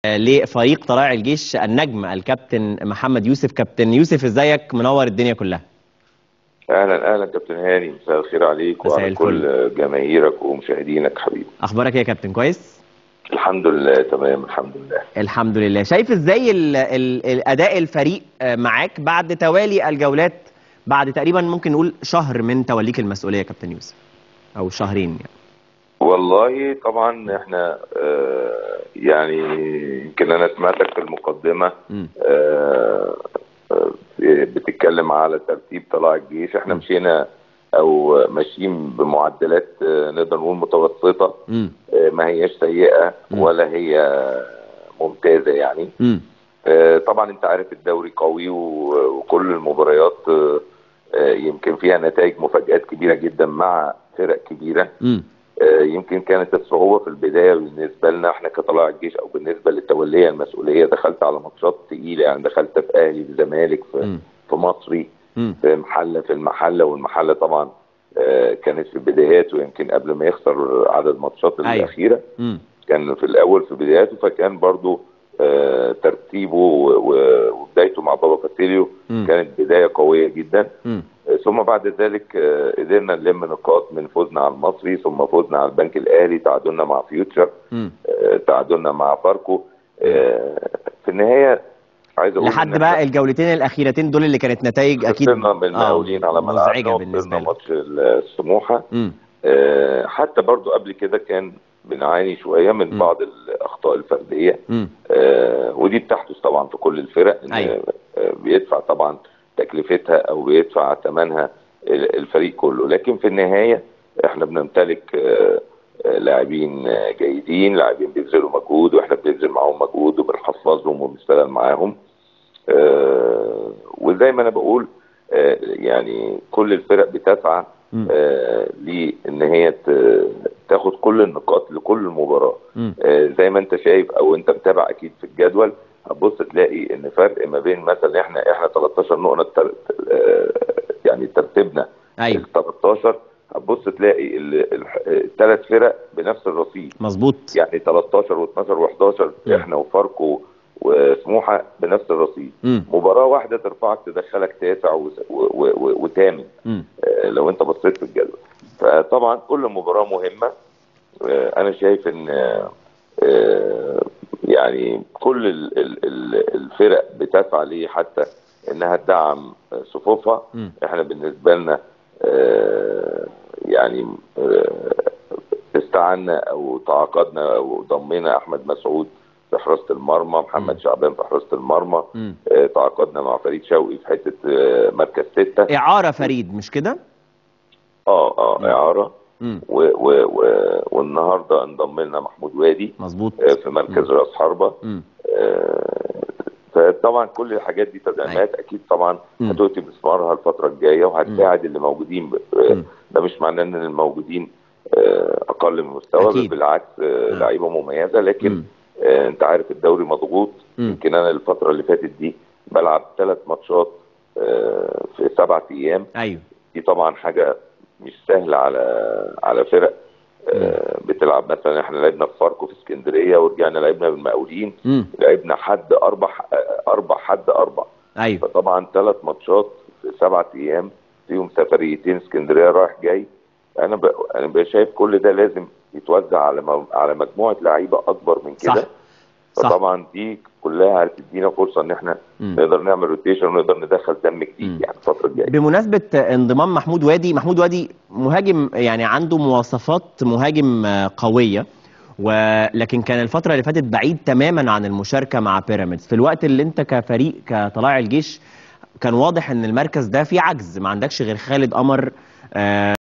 لفريق طلائع الجيش النجم الكابتن محمد يوسف كابتن يوسف ازيك منور الدنيا كلها اهلا اهلا كابتن هاني مساء الخير عليك مساء وعلى الفل. كل جماهيرك ومشاهدينك حبيبي اخبارك ايه يا كابتن كويس الحمد لله تمام الحمد لله الحمد لله شايف ازاي ال ال الاداء الفريق آه، معاك بعد توالي الجولات بعد تقريبا ممكن نقول شهر من توليك المسؤوليه يا كابتن يوسف او شهرين يعني والله طبعا احنا آه يعني يمكن انا سمعتك في المقدمه مم. آه آه، بتتكلم على ترتيب طلائع الجيش احنا مم. مشينا او ماشيين بمعدلات آه، نقدر نقول متوسطه مم. آه، ما هياش سيئه مم. ولا هي ممتازه يعني مم. آه، طبعا انت عارف الدوري قوي و- وكل المباريات آه، آه، يمكن فيها نتائج مفاجآت كبيرة جدا مع فرق كبيرة مم. آه، يمكن كانت الصعوبة في البداية بالنسبة لنا احنا كطلائع الجيش او بالنسبة للتولية المسؤولية دخلت على ماتشات تقيلة يعني دخلت في اهلي في زمالك في, مم. في مصري مم. في محلة في المحلة والمحلة طبعا آه، كانت في بداياته يمكن قبل ما يخسر عدد ماتشات أيوة. الأخيرة مم. كان في الاول في بداياته فكان برضو آه، ترتيبه و- و- وبدايته مع بابا كاسيليو مم. كانت بدايه قويه جدا مم. آه، ثم بعد ذلك آه، قدرنا نلم نقاط من فوزنا على المصري ثم فوزنا على البنك الاهلي تعادلنا مع فيوتشر مم. آه، تعادلنا مع فاركو آه، في النهايه عايز اقول لحد إن بقى إحنا الجولتين الاخيرتين دول اللي كانت نتائج اكيد خسرنا من المقاولين على ملعبنا مزعجه بالنسبه وخسرنا لك ماتش السموحه مم. آه، حتى برضو قبل كده كان بنعاني شويه من مم. بعض الاخطاء الفرديه مم. آه، ودي بتحدث طبعا في كل الفرق إن أيوة. آه، بيدفع طبعا تكلفتها او بيدفع ثمنها ال- الفريق كله لكن في النهايه احنا بنمتلك آه، آه، لاعبين آه، جيدين لاعبين بيبذلوا مجهود واحنا بنبذل معاهم مجهود وبنحفظهم وبنشتغل معاهم آه، وزي ما انا بقول آه، يعني كل الفرق بتسعى مم. آه، لان هي ت- تاخد كل النقاط لكل مباراه مم. آه، زي ما انت شايف او انت متابع اكيد في الجدول هتبص تلاقي ان فرق ما بين مثلا احنا احنا 13 نقطه تر... آه، يعني ترتيبنا ايوه ال 13 هتبص تلاقي الثلاث فرق بنفس الرصيد مظبوط يعني 13 و12 و11 مم. احنا وفاركو وسموحه بنفس الرصيد مم. مباراه واحده ترفعك تدخلك تاسع و- و- و- وثامن مم. آه، لو انت بصيت في الجدول فطبعا كل مباراه مهمه آه، انا شايف ان آه، آه، يعني كل ال- ال- ال- الفرق بتسعى ليه حتى انها تدعم آه، صفوفها مم. احنا بالنسبه لنا آه، يعني آه، استعنا او تعاقدنا او ضمينا احمد مسعود في حراسه المرمى محمد مم. شعبان في حراسه المرمى مم. آه، تعاقدنا مع فريد شوقي في حته آه، مركز سته اعاره فريد مش كده اه اه مم. اعاره مم. و و و والنهارده انضم لنا محمود وادي مظبوط آه، في مركز راس حربه مم. آه، فطبعا كل الحاجات دي تدعيمات اكيد طبعا مم. هتؤتي بثمارها الفتره الجايه وهتساعد اللي موجودين ب- آه، مم. ده مش معناه ان الموجودين آه، اقل من مستوى أكيد. بل بالعكس آه، مم. لعيبه مميزه لكن مم. آه، انت عارف الدوري مضغوط مم. يمكن انا الفتره اللي فاتت دي بلعب ثلاث ماتشات آه، في سبعة ايام ايوه دي طبعا حاجه مش سهله على على فرق آه، بتلعب مثلا احنا لعبنا في فاركو في اسكندريه ورجعنا لعبنا بالمقاولين مم. لعبنا حد اربع آه، اربع حد اربع ايوه فطبعا ثلاث ماتشات في سبعة ايام فيهم سفريتين اسكندريه رايح جاي انا ب... انا بقى شايف كل ده لازم يتوزع على م... على مجموعه لعيبه اكبر من صح كده صح فطبعا دي كلها هتدينا فرصه ان احنا مم. نقدر نعمل روتيشن ونقدر ندخل دم مم. جديد يعني الفتره الجايه بمناسبة انضمام محمود وادي محمود وادي مهاجم يعني عنده مواصفات مهاجم آه، قوية ولكن كان الفترة اللي فاتت بعيد تماما عن المشاركة مع بيراميدز في الوقت اللي انت كفريق كطلائع الجيش كان واضح ان المركز ده فيه عجز ما عندكش غير خالد قمر آه،